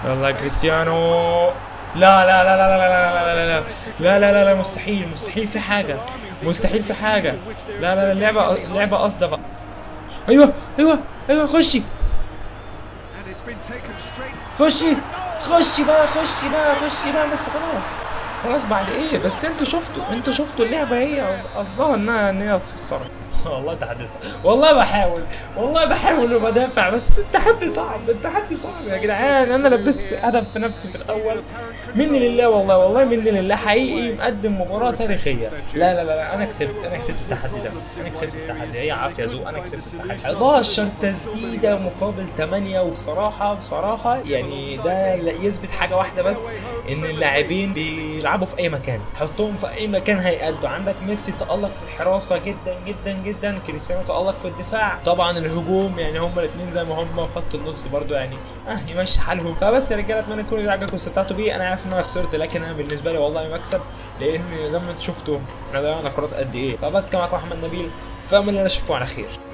يلا يا كريستيانو لا لا لا لا لا لا لا لا لا لا لا لا لا مستحيل مستحيل في حاجة مستحيل في حاجة لا لا لا اللعبة اللعبة قصدة بقى ايوه ايوه ايوه خشي خشي خشي بقى خشي بقى خشي بقى بس خلاص خلاص بعد ايه بس انتوا شفتوا انتوا شفتوا اللعبه هي قص- قصدها انها ان هي تخسرها والله تحدي صعب والله بحاول والله بحاول وبدافع بس التحدي صعب التحدي صعب يا جدعان انا لبست هدف في نفسي في الاول مني لله والله والله مني لله حقيقي مقدم مباراه تاريخيه لا لا لا, لا انا كسبت انا كسبت التحدي ده انا كسبت التحدي هي عافيه ذوق انا كسبت التحدي 11 تسديده مقابل 8 وبصراحه بصراحه يعني ده يثبت حاجه واحده بس ان اللاعبين بيلعبوا في اي مكان حطهم في اي مكان هيأدوا عندك ميسي تألق في الحراسه جدا جدا جدا كريستيانو تألق في الدفاع طبعا الهجوم يعني هما الاثنين زي ما هما وخط النص برضو يعني اه يمشي حالهم فبس يا رجاله اتمنى تكونوا عجبكم واستمتعتوا بيه انا عارف ان انا خسرت لكن انا بالنسبه لي والله مكسب لان زي ما انتم شفتوا احنا ضيعنا كرات قد ايه فبس كان معاكم احمد نبيل فامل انا اشوفكم على خير